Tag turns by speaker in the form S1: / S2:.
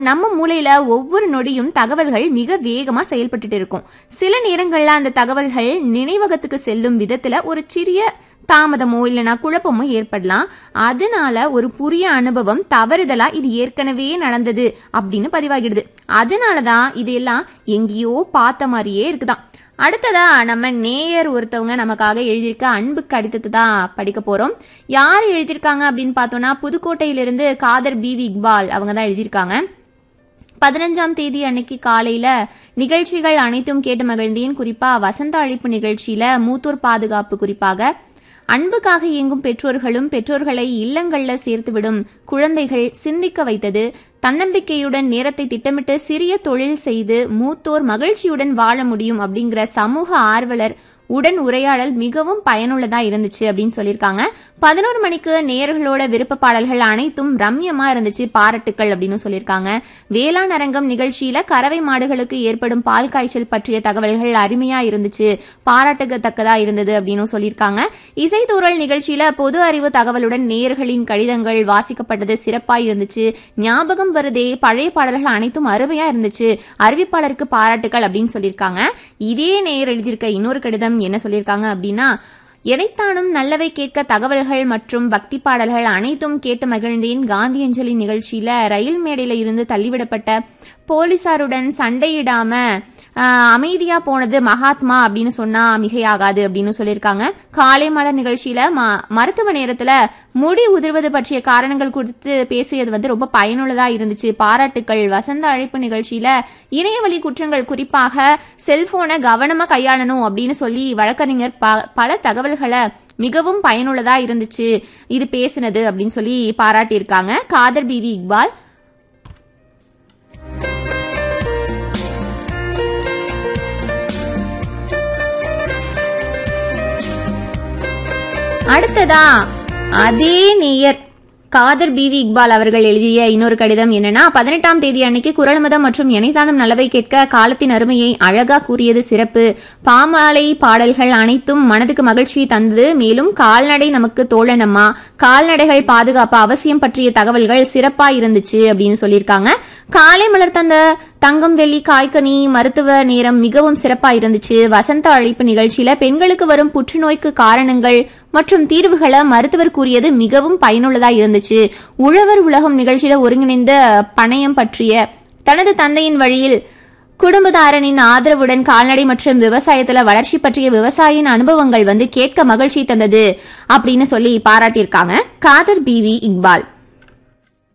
S1: நம்ம மூளையில ஒவ்வொரு நொடியும் தகவல்கள் மிக வேகமா செயல்பட்டுட்டு இருக்கும் சில நேரங்கள்ல அந்த தகவல்கள் நினைவகத்துக்கு செல்லும் விதத்துல ஒரு சிறிய தாமதமோ இல்லைனா குழப்பமோ ஏற்படலாம் அதனால ஒரு புதிய அனுபவம் தவறுதலா இது ஏற்கனவே நடந்தது அப்படின்னு பதிவாகிடுது அதனாலதான் இதெல்லாம் எங்கேயோ பார்த்த மாதிரியே இருக்குதாம் அடுத்ததா நம்ம நேயர் ஒருத்தவங்க நமக்காக எழுதியிருக்க அன்பு கடிதத்தை தான் படிக்க போறோம் யார் எழுதியிருக்காங்க அப்படின்னு பார்த்தோம்னா புதுக்கோட்டையிலிருந்து காதர் பிவி இக்பால் அவங்க தான் எழுதியிருக்காங்க பதினஞ்சாம் தேதி அன்னைக்கு காலையில நிகழ்ச்சிகள் அனைத்தும் கேட்டு மகிழ்ந்தேன் குறிப்பா வசந்த அழைப்பு நிகழ்ச்சியில மூத்தோர் பாதுகாப்பு குறிப்பாக அன்புக்காக இயங்கும் பெற்றோர்களும் பெற்றோர்களை இல்லங்கள்ல சேர்த்துவிடும் குழந்தைகள் சிந்திக்க வைத்தது தன்னம்பிக்கையுடன் நேரத்தை திட்டமிட்டு சிறிய தொழில் செய்து மூத்தோர் மகிழ்ச்சியுடன் வாழ முடியும் அப்படிங்கிற சமூக ஆர்வலர் உடன் உரையாடல் மிகவும் பயனுள்ளதா இருந்துச்சு அப்படின்னு சொல்லியிருக்காங்க பதினோரு மணிக்கு நேயர்களோட விருப்ப பாடல்கள் அனைத்தும் ரம்யமா இருந்துச்சு பாராட்டுக்கள் அப்படின்னு சொல்லியிருக்காங்க வேளாண் அரங்கம் நிகழ்ச்சியில கறவை மாடுகளுக்கு ஏற்படும் பால் காய்ச்சல் பற்றிய தகவல்கள் அருமையா இருந்துச்சு பாராட்டுக்கத்தக்கதா இருந்தது அப்படின்னு சொல்லியிருக்காங்க இசைத்தூரல் நிகழ்ச்சியில பொது அறிவு தகவலுடன் நேயர்களின் கடிதங்கள் வாசிக்கப்பட்டது சிறப்பா இருந்துச்சு ஞாபகம் வருதே பழைய பாடல்கள் அனைத்தும் அருமையா இருந்துச்சு அறிவிப்பாளருக்கு பாராட்டுக்கள் அப்படின்னு சொல்லியிருக்காங்க இதே நேயர் எழுதியிருக்க இன்னொரு கடிதம் என்ன சொல்லியிருக்காங்க அப்படின்னா எனைத்தானும் நல்லவை கேட்க தகவல்கள் மற்றும் பக்தி பாடல்கள் அனைத்தும் கேட்டு மகிழ்ந்தேன் காந்தியஞ்சலி நிகழ்ச்சியில ரயில் மேடையில இருந்து தள்ளிவிடப்பட்ட போலீசாருடன் சண்டையிடாம ஆஹ், அமைதியா போனது மகாத்மா அப்படின்னு சொன்னா மிகையாகாது அப்படின்னு சொல்லியிருக்காங்க காலை மலர் நிகழ்ச்சியில ம- மருத்துவ நேரத்துல முடி உதிர்வது பற்றிய காரணங்கள் குறித்து பேசியது வந்து ரொம்ப பயனுள்ளதா இருந்துச்சு பாராட்டுக்கள் வசந்த அழைப்பு நிகழ்ச்சியில இணையவழி குற்றங்கள் குறிப்பாக செல்போனை கவனமா கையாளணும் அப்படின்னு சொல்லி வழக்கறிஞர் ப- பல தகவல்களை மிகவும் பயனுள்ளதா இருந்துச்சு இது பேசினது அப்படின்னு சொல்லி பாராட்டியிருக்காங்க காதர் பிவி இக்பால் அடுத்ததா அதே நேயர் காதர் பிவி இக்பால் அவர்கள் எழுதிய இன்னொரு கடிதம் என்னன்னா பதினெட்டாம் தேதி அன்னைக்கு குரல்மதம் மற்றும் இணைத்தானும் நல்லவை கேட்க காலத்தின் அருமையை அழகா கூறியது சிறப்பு பாமாலை பாடல்கள் அனைத்தும் மனதுக்கு மகிழ்ச்சியை தந்தது மேலும் கால்நடை நமக்கு தோழனம்மா கால்நடைகள் பாதுகாப்பு அவசியம் பற்றிய தகவல்கள் சிறப்பா இருந்துச்சு அப்படின்னு சொல்லியிருக்காங்க காலை மலர் தந்த தங்கம் வெள்ளி காய்கனி மருத்துவ நேரம் மிகவும் சிறப்பா இருந்துச்சு வசந்த அழைப்பு நிகழ்ச்சியில பெண்களுக்கு வரும் புற்றுநோய்க்கு காரணங்கள் மற்றும் தீர்வுகளை மருத்துவர் கூறியது மிகவும் பயனுள்ளதா இருந்துச்சு உழவர் உலகம் நிகழ்ச்சியில ஒருங்கிணைந்த பணயம் பற்றிய தனது தந்தையின் வழியில் குடும்பதாரனின் ஆதரவுடன் கால்நடை மற்றும் விவசாயத்துல வளர்ச்சி பற்றிய விவசாயியின் அனுபவங்கள் வந்து கேட்க மகிழ்ச்சி தந்தது அப்படின்னு சொல்லி பாராட்டியிருக்காங்க காதர் பிவி இக்பால்